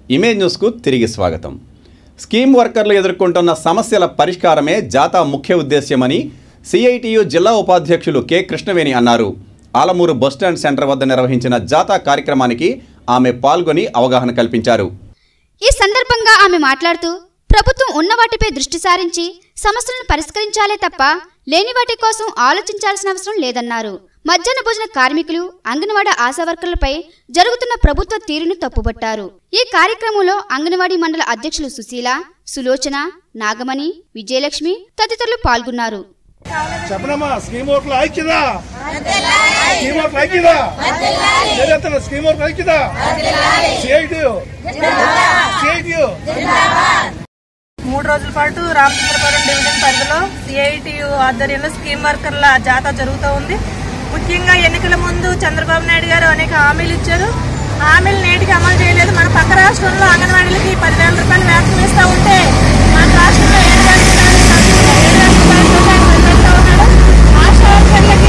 Image న్యూస్కు తిరిగి స్వాగతం స్కీమ్ వర్కర్లు ఎదుర్కొంటున్న సమస్యల పరిష్కారమే జాతా ముఖ్య ఉద్దేశ్యమని సిఐటియు జిల్లా ఉపాధ్యక్షులు కె కృష్ణవేణి అన్నారు ఆలమూరు బస్టాండ్ సెంటర్ వద్ద నిర్వహించిన జాతా కార్యక్రమానికి ఆమె పాల్గొని అవగాహన కల్పించారు ఈ సందర్భంగా ఆమె మాట్లాడుతూ ప్రభుత్వం ఉన్న వాటిపై దృష్టి సారించి సమస్యలను పరిష్కరించాలే తప్ప లేని వాటి కోసం ఆలోచించాల్సిన అవసరం లేదన్నారు మధ్యాహ్న భోజన కార్మికులు అంగన్వాడీ ఆశా వర్కర్లపై జరుగుతున్న ప్రభుత్వ తీరును తప్పుబట్టారు ఈ కార్యక్రమంలో అంగన్వాడీ మండల అధ్యక్షులు సుశీల సులోచన నాగమణి విజయలక్ష్మి తదితరులు పాల్గొన్నారు చెప్పనమ్మా స్కీమ్ వర్క్ లో ఐక్యత స్కీమ్ వర్క్ ఐక్యత చేస్తున్న స్కీమ్ వర్క్ ఐక్యత సిఐటియు సిఐటియు మూడు రోజుల పాటు రామచంద్రపురం డివిజన్ పరిధిలో సిఐటియు ఆధ్వర్యంలో స్కీమ్ వర్కర్ల జాతా జరుగుతూ ఉంది ముఖ్యంగా ఎన్నికల ముందు చంద్రబాబు నాయుడు గారు అనేక హామీలు ఇచ్చారు హామీలు నేటికి అమలు చేయలేదు మన పక్క రాష్ట్రంలో అంగన్వాడీలకి పదివేల రూపాయలు వేతనం ఇస్తూ ఉంటే మన రాష్ట్రంలో ఏడు వేల రూపాయలు ఏడు వేల రూపాయలతో ఆయన పెడతా ఉన్నాడు ఆశా వర్కర్లకి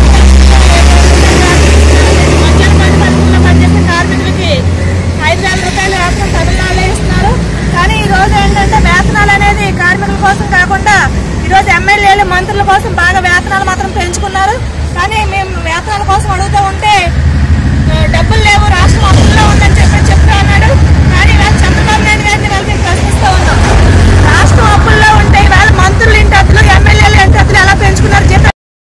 మధ్యాహ్న పని పథకంలో పనిచేసే కార్మికులకి ఐదు వేల రూపాయలు వేతనం తమిళనాడులో ఇస్తున్నారు కానీ ఈ రోజు ఏంటంటే వేతనాలు అనేది కార్మికుల కోసం కాకుండా ఈ రోజు ఎమ్మెల్యేలు మంత్రుల కోసం బాగా వేతనాలు మాత్రం పెంచుకున్నారు కానీ మేము వేతనాల కోసం అడుగుతూ ఉంటే ఆ, డబ్బులు లేవు రాష్ట్రం అప్పుల్లో ఉందని చెప్పి చెప్తా అన్నాడు కానీ ఇవాళ చంద్రబాబు నాయుడు గారిని వాళ్ళకి ప్రశ్నిస్తూ ఉన్నాం రాష్ట్రం అప్పుల్లో ఉంటే ఇవాళ మంత్రులు ఇంటి అద్దెలు ఎమ్మెల్యేలు ఇంటి అద్దెలు ఎలా పెంచుకున్నారు జీతాలు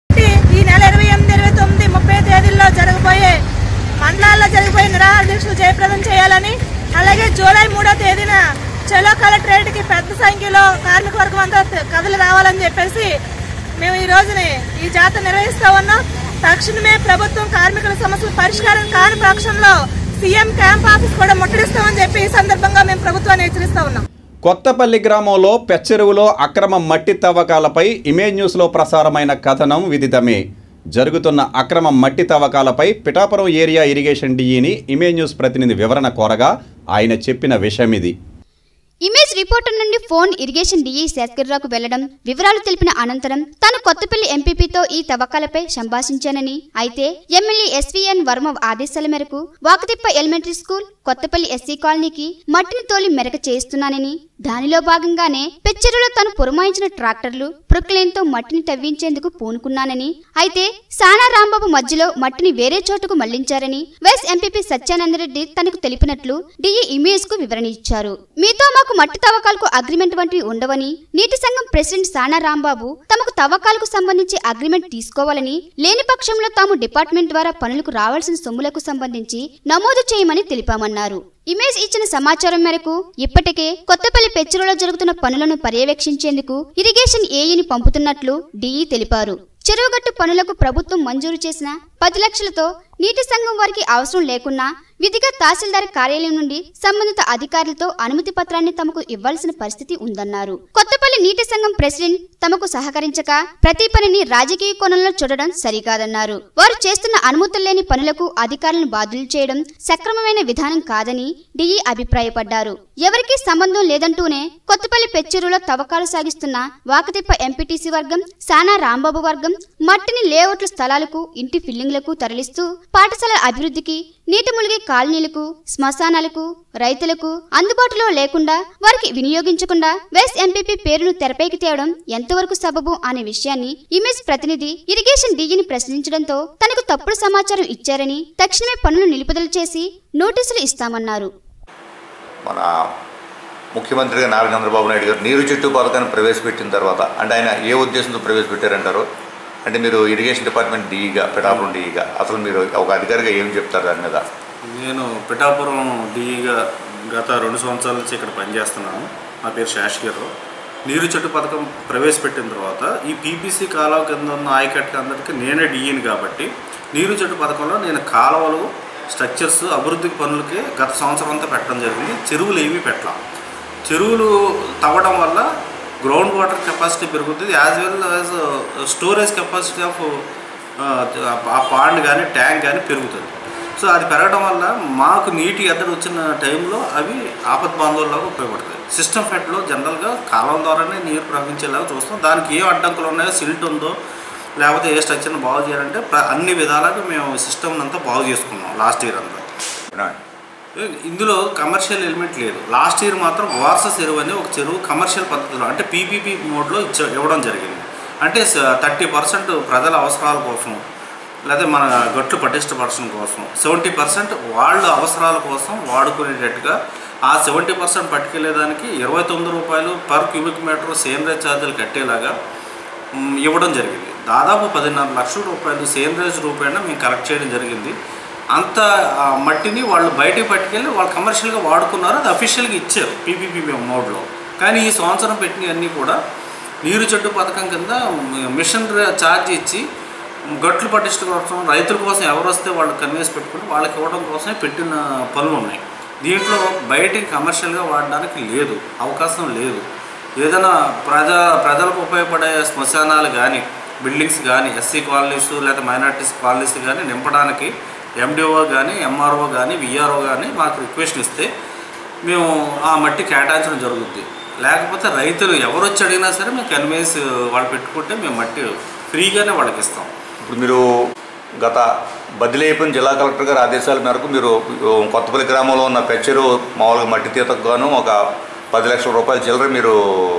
ఈ నెల ఇరవై ఎనిమిది ఇరవై తొమ్మిది ముప్పై తేదీల్లో జరగబోయే మండలాల్లో జరిగిపోయే నిరాహార దీక్షలు జయప్రదం చేయాలని అలాగే జూలై మూడో తేదీన చలో కలెక్టరేట్ కి పెద్ద సంఖ్యలో కార్మిక వర్గం అంతా కథలు రావాలని చెప్పేసి మేము ఈ రోజుని ఈ జాతర నిర్వహిస్తా ఉన్నాం తక్షణమే ప్రభుత్వం కార్మికుల సమస్యల పరిష్కారం కాని పక్షంలో సీఎం క్యాంప్ ఆఫీస్ కూడా ముట్టడిస్తామని చెప్పి ఈ సందర్భంగా మేము ప్రభుత్వాన్ని హెచ్చరిస్తా ఉన్నాం కొత్తపల్లి గ్రామంలో పెచ్చెరువులో అక్రమ మట్టి తవ్వకాలపై ఇమేజ్ న్యూస్లో ప్రసారమైన కథనం విదితమే జరుగుతున్న అక్రమ మట్టి తవ్వకాలపై పిఠాపురం ఏరియా ఇరిగేషన్ డిఈని ఇమేజ్ న్యూస్ ప్రతినిధి వివరణ కోరగా ఆయన చెప్పిన విషయం ఇది ఇమేజ్ రిపోర్టర్ నుండి ఫోన్ ఇరిగేషన్ డిఈ శేఖర్రావుకు వెళ్లడం వివరాలు తెలిపిన అనంతరం తాను కొత్తపల్లి ఎంపీపీతో ఈ తవ్వకాలపై సంభాషించానని అయితే ఎమ్మెల్యే ఎస్వీఎన్ వర్మ ఆదేశాల మేరకు Vakatippa elementary school Kothapalli SC కాలనీకి మట్టిని తోలి మెరక చేస్తున్నానని దానిలో భాగంగానే పెచ్చెరులో తాను పురమాయించిన ట్రాక్టర్లు ప్రొక్లైన్తో మట్టిని తవ్వించేందుకు పూనుకున్నానని అయితే సానా రాంబాబు మధ్యలో మట్టిని వేరే చోటుకు మళ్లించారని వైస్ ఎంపీపీ సత్యానందరెడ్డి తనకు తెలిపినట్లు డిఈ ఇమేజ్ కు వివరణ ఇచ్చారు మీతో మాకు మట్టి తవ్వకాలకు అగ్రిమెంట్ వంటివి ఉండవని నీటి సంఘం ప్రెసిడెంట్ సానా రాంబాబు తమకు తవ్వకాలకు సంబంధించి అగ్రిమెంట్ తీసుకోవాలని లేని పక్షంలో తాము డిపార్ట్మెంట్ ద్వారా పనులకు రావాల్సిన సొమ్ములకు సంబంధించి నమోదు చేయమని తెలిపామన్నారు ఇమేజ్ ఇచ్చిన సమాచారం మేరకు ఇప్పటికే కొత్తపల్లి పెచ్చురులో జరుగుతున్న పనులను పర్యవేక్షించేందుకు ఇరిగేషన్ ఏఈని పంపుతున్నట్లు డిఈ తెలిపారు చెరువుగట్టు పనులకు ప్రభుత్వం మంజూరు చేసిన పది లక్షలతో నీటి సంఘం వారికి అవసరం లేకున్నా విధిగా తహసీల్దార్ కార్యాలయం నుండి సంబంధిత అధికారులతో అనుమతి పత్రాన్ని తమకు ఇవ్వాల్సిన పరిస్థితి ఉందన్నారు కొత్తపల్లి నీటి సంఘం ప్రెసిడెంట్ తమకు సహకరించక ప్రతి పనిని రాజకీయ కోణంలో చూడడం సరికాదన్నారు వారు చేస్తున్న అనుమతులు లేని పనులకు అధికారులను బాధ్యులు చేయడం సక్రమమైన విధానం కాదని డిఈ అభిప్రాయపడ్డారు ఎవరికీ సంబంధం లేదంటూనే కొత్తపల్లి పెచ్చూరులో తవ్వకాలు సాగిస్తున్న వాకతిప్ప ఎంపీటీసీ వర్గం సానా రాంబాబు వర్గం మట్టిని లేఅవుట్ల స్థలాలకు ఇంటి ఫిల్లింగ్లకు తరలిస్తూ పాఠశాలల అభివృద్ధికి నీటి మునిగే కాలనీలకు శ్మశానాలకు రైతులకు అందుబాటులో లేకుండా వారికి వినియోగించకుండా వెస్ట్ ఎంపీపీ పేరును తెరపైకి తేవడం ఎంతవరకు సబబు అనే విషయాన్ని ఇమేజ్ ప్రతినిధి ఇరిగేషన్ డీఈని ప్రశ్నించడంతో తనకు తప్పుడు సమాచారం ఇచ్చారని తక్షణమే పనులు నిలుపుదల చేసి నోటీసులు ఇస్తామన్నారు మన ముఖ్యమంత్రిగా నారా చంద్రబాబు నాయుడు గారు నీరు చెట్టు పథకాన్ని ప్రవేశపెట్టిన తర్వాత అంటే ఆయన ఏ ఉద్దేశంతో ప్రవేశపెట్టారంటారు అంటే మీరు ఇరిగేషన్ డిపార్ట్మెంట్ డీఈగా పిఠాపురం డీఈగా అసలు మీరు ఒక అధికారిగా ఏం చెప్తారు దాని మీద నేను పిఠాపురం డిఈగా గత రెండు సంవత్సరాల నుంచి ఇక్కడ పనిచేస్తున్నాను నా పేరు శాషగిరావు నీరు చెట్టు పథకం ప్రవేశపెట్టిన తర్వాత ఈ పీపీసీ కాలువ కింద ఉన్న ఆయకట్టు అందరికీ నేనే డిఈని కాబట్టి నీరు చెట్టు పథకంలో నేను కాలువలు స్ట్రక్చర్స్ అభివృద్ధి పనులకి గత సంవత్సరం అంతా పెట్టడం జరిగింది చెరువులు ఏమీ పెట్టాం చెరువులు తవ్వడం వల్ల గ్రౌండ్ వాటర్ కెపాసిటీ పెరుగుతుంది as well as storage capacity of ఆ పాండ్ కానీ ట్యాంక్ కానీ పెరుగుతుంది సో అది పెరగడం వల్ల మాకు నీటి ఎద్దడి వచ్చిన టైంలో అవి ఆపత్ బాంధవుల్లాగా ఉపయోగపడతాయి సిస్టమ్ ఫెడ్లో జనరల్గా కాలం ద్వారానే నీరు ప్రవహించేలాగా చూస్తాం దానికి ఏ అడ్డంకులు ఉన్నాయో సిల్ట్ ఉందో లేకపోతే ఏ స్ట్రక్చర్ని బాగు చేయాలంటే ప్ర- అన్ని విధాలుగా మేము సిస్టమ్ అంతా బాగు చేసుకున్నాం లాస్ట్ ఇయర్ అంతా వినండి. ఇందులో కమర్షియల్ ఎలిమెంట్ లేదు లాస్ట్ ఇయర్ మాత్రం వార్స చెరువు అని ఒక చెరువు కమర్షియల్ పద్ధతిలో అంటే పీపీపీ మోడ్లో ఇచ్చ ఇవ్వడం జరిగింది అంటే థర్టీ పర్సెంట్ ప్రజల అవసరాల కోసం లేదా మన గట్లు పటిష్టపరచడం కోసం సెవెంటీ పర్సెంట్ వాళ్ళ అవసరాల కోసం వాడుకునేటట్టుగా ఆ సెవెంటీ పర్సెంట్ పట్టుకెళ్ళేదానికి ఇరవై తొమ్మిది రూపాయలు పర్ క్యూబిక్ మీటర్ సేంద్రియ ఛార్జీలు కట్టేలాగా మ్, ఇవ్వడం జరిగింది దాదాపు పదిన్నర లక్షల రూపాయలు సేంద్రేజ్ రూపాయన మేము కలెక్ట్ చేయడం జరిగింది అంత ఆ, మట్టిని వాళ్ళు బయటికి పట్టుకెళ్ళి వాళ్ళు కమర్షియల్గా వాడుకున్నారు అది అఫీషియల్గా ఇచ్చారు పీపీపీ మోడ్లో కానీ ఈ సంవత్సరం పెట్టినవన్నీ కూడా నీరు చెట్టు పథకం కింద మ్, మిషన్ ర- ఛార్జ్ ఇచ్చి గట్లు పట్టించడం కోసం రైతుల కోసం ఎవరు వస్తే వాళ్ళు కన్వేస్ పెట్టుకుని వాళ్ళకి ఇవ్వడం కోసమే పెట్టిన పనులు ఉన్నాయి దీంట్లో బయటికి కమర్షియల్గా వాడడానికి లేదు అవకాశం లేదు ఏదైనా ప్రజా ప్రజలకు ఉపయోగపడే శ్మశానాలు కానీ బిల్డింగ్స్ కానీ ఎస్సీ కాలనీస్ లేదా మైనార్టీస్ కాలనీస్ కానీ నింపడానికి ఎండిఓ కానీ ఎంఆర్ఓ కానీ విఆర్ఓ కానీ మాకు రిక్వెస్ట్ ఇస్తే మేము ఆ మట్టి కేటాయించడం జరుగుద్ది లేకపోతే రైతులు ఎవరు వచ్చి అడిగినా సరే మేము కన్వేన్స్ వాళ్ళు పెట్టుకుంటే మేము మట్టి ఫ్రీగానే వాళ్ళకి ఇస్తాం ఇప్పుడు మీరు గత బదిలీ అయిపోయిన జిల్లా కలెక్టర్ గారి ఆదేశాల మేరకు మీరు కొత్తపల్లి గ్రామంలో ఉన్న పెచ్చరు మామూలుగా మట్టి తీతకు గాను ఒక పది లక్షల రూపాయల చిల్లర మీరు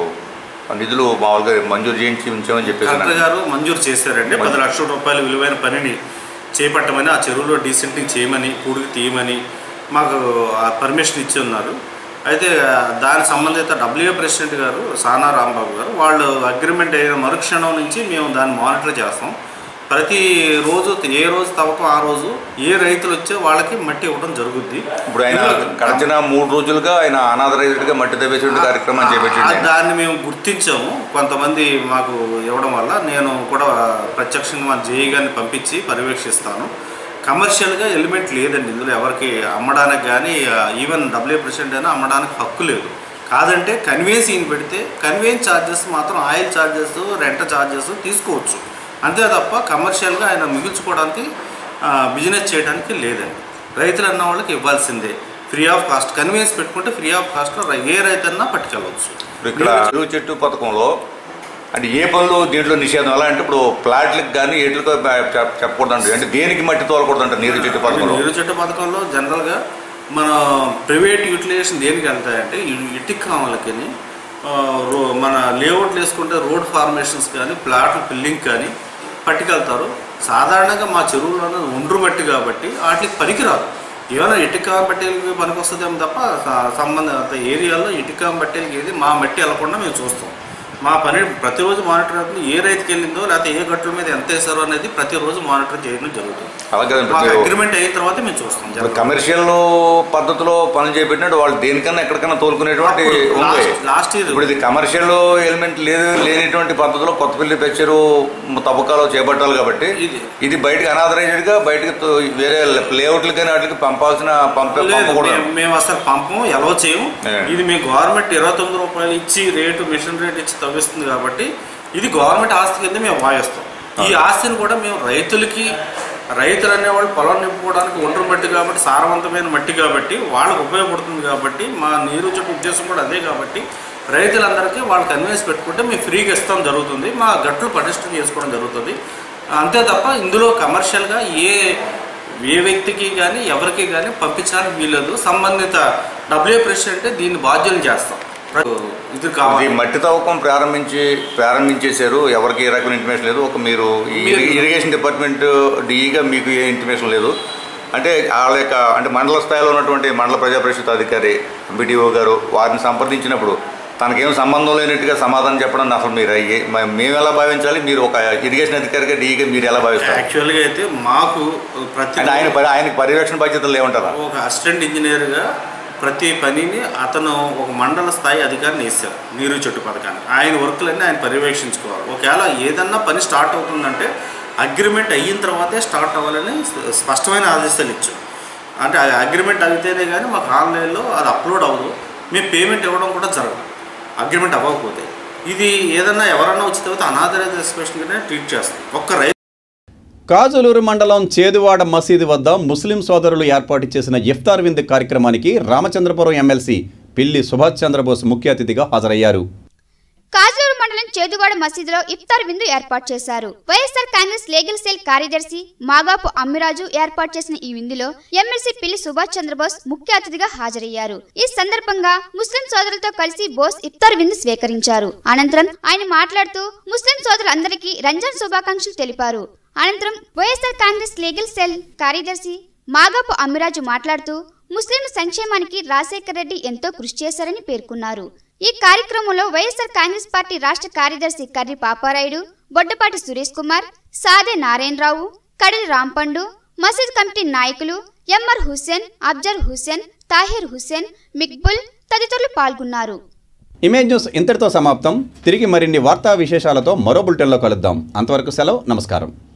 నిధులు మామూలుగా మంజూరు చేయించి ఉంచామని చెప్పేసి కలెక్టర్ గారు మంజూరు చేశారండి పది లక్షల రూపాయల విలువైన పనిని చేపట్టమని ఆ చెరువులో డీసెంటింగ్ చేయమని పూడికి తీయమని మాకు ఆ పర్మిషన్ ఇచ్చి ఉన్నారు అయితే ఆ, దాని సంబంధిత డబ్ల్యూఏ ప్రెసిడెంట్ గారు సానా రాంబాబు గారు వాళ్ళు అగ్రిమెంట్ అయిన మరుక్షణం నుంచి మేము దాన్ని మానిటర్ చేస్తాం ప్రతి రోజు ఏ రోజు తవ్వకం ఆ రోజు ఏ రైతులు వచ్చే వాళ్ళకి మట్టి ఇవ్వడం జరుగుద్ది ఇప్పుడు ఆయన గడిచిన మూడు రోజులుగా ఆయన అనాథ రైతుడిగా మట్టి తవ్వేటువంటి కార్యక్రమం ఆ- చేపట్టింది ఆయన. దాన్ని మేము గుర్తించాము కొంతమంది మాకు ఇవ్వడం వల్ల నేను కూడా ప్రత్యక్షంగా మా జేఈ గారిని పంపించి పర్యవేక్షిస్తాను కమర్షియల్గా ఎలిమెంట్ లేదండి ఇందులో ఎవరికి అమ్మడానికి కానీ ఈవెన్ డబ్ల్యూ ప్రెసిడెంట్ అయినా అమ్మడానికి హక్కు లేదు కాదంటే కన్వేన్స్ ఈయన పెడితే కన్వేన్స్ ఛార్జెస్ మాత్రం ఆయిల్ ఛార్జెస్ రెంట ఛార్జెస్ తీసుకోవచ్చు అంతే తప్ప కమర్షియల్గా ఆయన మిగుల్చుకోవడానికి బిజినెస్ చేయడానికి లేదండి రైతులు అన్న వాళ్ళకి ఇవ్వాల్సిందే ఫ్రీ ఆఫ్ కాస్ట్ కన్వీనియన్స్ పెట్టుకుంటే ఫ్రీ ఆఫ్ కాస్ట్లో ఏ రైతన్నా పట్టుకెళ్ళవచ్చు ఇప్పుడు ఇక్కడ చెరువు చెట్టు పథకంలో అంటే ఏ పనులు దీంట్లో నిషేధం ఎలా అంటే ఇప్పుడు ప్లాట్లకు కానీ ఎట్లతో చెప్పకూడదు అంటే అంటే దేనికి మట్టి తోలకూడదు అంటారు నీరు చెట్టు పథకంలో నీరు చెట్టు పథకంలో జనరల్గా మన ప్రైవేట్ యూటిలైజేషన్ దేనికి వెళ్తాయంటే ఈ ఇటుక కావాలకి మన లేఅవుట్లు వేసుకుంటే రోడ్ ఫార్మేషన్స్ కానీ ప్లాట్ల బిల్డింగ్ కానీ పట్టుకెళ్తారు సాధారణంగా మా చెరువులో ఒండ్రు మట్టి కాబట్టి వాటికి పనికిరాదు ఏమైనా ఇటుక బట్టెలకి పనికి వస్తుందేమో తప్ప స- సంబంధ ఏరియాలో ఇటుక బట్టెలకి ఏది మా మట్టి వెళ్ళకుండా మేము చూస్తాం మా పని ప్రతిరోజు మానిటర్ అవుతుంది ఏ రైతుకి వెళ్ళిందో లేకపోతే ఏ గట్ల మీద ఎంత వేసారో అనేది ప్రతిరోజు మానిటర్ చేయడం జరుగుతుంది అలాగే ఇప్పుడు మాకు మీరు అగ్రిమెంట్ అయిన తర్వాత మేము చూస్తాం ఇప్పుడు జరుగుతుంది. కమర్షియల్ పద్ధతిలో పనులు చేపట్టినట్టు వాళ్ళు దేనికన్నా ఎక్కడికైనా తోలుకునేటువంటి అప్పుడు ఉంది లాస్ట్- లాస్ట్ ఇయర్ ఇప్పుడు ఇది కమర్షియల్ ఎలిమెంట్ లేదు లేనిటువంటి పద్ధతిలో కొత్తపల్లి పెచ్చరు తవ్వకాలు చేపట్టాలి కాబట్టి ఇది- ఇది బయటకు అనాథరైజ్డ్ గా బయటకు తో- వేరే లేఅవుట్లు కానీ వాటికి పంపాల్సిన పంప లేదు, పంపకూడదు మేము- మేము అసలు పంపం ఎలా చేయము ఏ. ఇది మీ గవర్నమెంట్ ఇరవై తొమ్మిది రూపాయలు ఇచ్చి రేటు మిషన్ రేట్ ఇచ్చి తవ్విస్తుంది కాబట్టి ఇది గవర్నమెంట్ ఆస్తి కింద మేము వాయిస్తాం ఈ ఆస్తిని కూడా మేము రైతులకి రైతులు అనేవాళ్ళు పొలం నింపుకోవడానికి ఒంటరి మట్టి కాబట్టి సారవంతమైన మట్టి కాబట్టి వాళ్ళకు ఉపయోగపడుతుంది కాబట్టి మా నీరు చుట్టూ ఉద్దేశం కూడా అదే కాబట్టి రైతులందరికీ వాళ్ళు కన్వీన్స్ పెట్టుకుంటే మేము ఫ్రీగా ఇస్తాం జరుగుతుంది మా గట్లు పటిష్టం చేసుకోవడం జరుగుతుంది అంతే తప్ప ఇందులో కమర్షియల్గా ఏ ఏ వ్యక్తికి కానీ ఎవరికి కానీ పంపించడానికి వీలదు సంబంధిత డబ్ల్యూ ప్రెసిడెంట్ దీన్ని బాధ్యులు చేస్తాం ఇది ఇది కావాలి మట్టి తవ్వకం ప్రారంభించి ప్రారంభించేశారు ఎవరికి ఏ రకమైన ఇంటిమేషన్ లేదు ఒక మీరు ఈ మీరు- ఇరిగేషన్ డిపార్ట్మెంట్ డిఈగా మీకు ఏ ఇంటిమేషన్ లేదు అంటే వాళ్ళ యొక్క అంటే మండల స్థాయిలో ఉన్నటువంటి మండల ప్రజా పరిషత్ అధికారి ఎంపీటీఓ గారు వారిని సంప్రదించినప్పుడు తనకేం సంబంధం లేనట్టుగా సమాధానం చెప్పడం అసలు మీరు ఏ- మ- మేము ఎలా భావించాలి మీరు ఒక ఇరిగేషన్ అధికారిగా డిఈగా మీరు ఎలా భావిస్తారు యాక్చువల్గా అయితే మాకు ప్రతి అంటే ఆయన పరి- ఆయనకి పర్యవేక్షణ బాధ్యతలు ఏమంటారా ఒక అసిస్టెంట్ ఇంజనీర్గా ప్రతి పనిని అతను ఒక మండల స్థాయి అధికారిని వేశారు నీరు చెట్టు పథకాన్ని ఆయన వర్క్లన్నీ ఆయన పర్యవేక్షించుకోవాలి ఒకవేళ ఏదన్నా పని స్టార్ట్ అవుతుందంటే అగ్రిమెంట్ అయిన తర్వాతే స్టార్ట్ అవ్వాలని స్ప- స్పష్టమైన ఆదేశాలు ఇచ్చాం అంటే ఆ అగ్రిమెంట్ అయితేనే కానీ మాకు ఆన్లైన్లో అది అప్లోడ్ అవ్వదు మేము పేమెంట్ ఇవ్వడం కూడా జరగదు అగ్రిమెంట్ అవ్వకపోతే ఇది ఏదన్నా ఎవరన్నా వచ్చి తర్వాత అనాథరైజ్ ఎక్స్ప్రెషన్గానే ట్రీట్ చేస్తాం ఒక్క రైతు కాజులూరు మండలం చేదువాడ మసీదు వద్ద ముస్లిం సోదరులు ఏర్పాటు చేసిన ఇఫ్తార్ విందు కార్యక్రమానికి రామచంద్రపురం ఎమ్మెల్సీ పిల్లి సుభాష్ చంద్రబోస్ ముఖ్య అతిథిగా హాజరయ్యారు కాజూరు మండలం చేదువాడ మసీదులో ఇఫ్తార్ విందు ఏర్పాటు చేశారు వైఎస్ఆర్ కాంగ్రెస్ లీగల్ సెల్ కార్యదర్శి మాగాపు అమ్మిరాజు ఏర్పాటు చేసిన ఈ విందులో ఎమ్మెల్సీ పిల్లి సుభాష్ చంద్రబోస్ ముఖ్య అతిథిగా హాజరయ్యారు ఈ సందర్భంగా ముస్లిం సోదరులతో కలిసి బోస్ ఇఫ్తార్ విందు స్వీకరించారు అనంతరం ఆయన మాట్లాడుతూ ముస్లిం సోదరులందరికీ రంజాన్ శుభాకాంక్షలు తెలిపారు అనంతరం వైఎస్ఆర్ కాంగ్రెస్ లీగల్ సెల్ కార్యదర్శి మాగాపు అమ్మిరాజు మాట్లాడుతూ ముస్లింల సంక్షేమానికి రాజశేఖర్ రెడ్డి ఎంతో కృషి చేశారని పేర్కొన్నారు ఈ కార్యక్రమంలో వైఎస్ఆర్ కాంగ్రెస్ పార్టీ రాష్ట్ర కార్యదర్శి కర్రి పాపారాయుడు బొడ్డపాటి సురేష్ కుమార్ సాదే నారాయణరావు కడిలి రాంపండు మసీద్ కమిటీ నాయకులు ఎంఆర్ హుస్సేన్ అఫ్జల్ హుస్సేన్ తాహిర్ హుస్సేన్ మిక్బుల్ తదితరులు పాల్గొన్నారు ఇమేజ్ న్యూస్ ఇంతటితో సమాప్తం తిరిగి మరిన్ని వార్తా విశేషాలతో మరో బులెటిన్లో కలుద్దాం అంతవరకు సెలవు నమస్కారం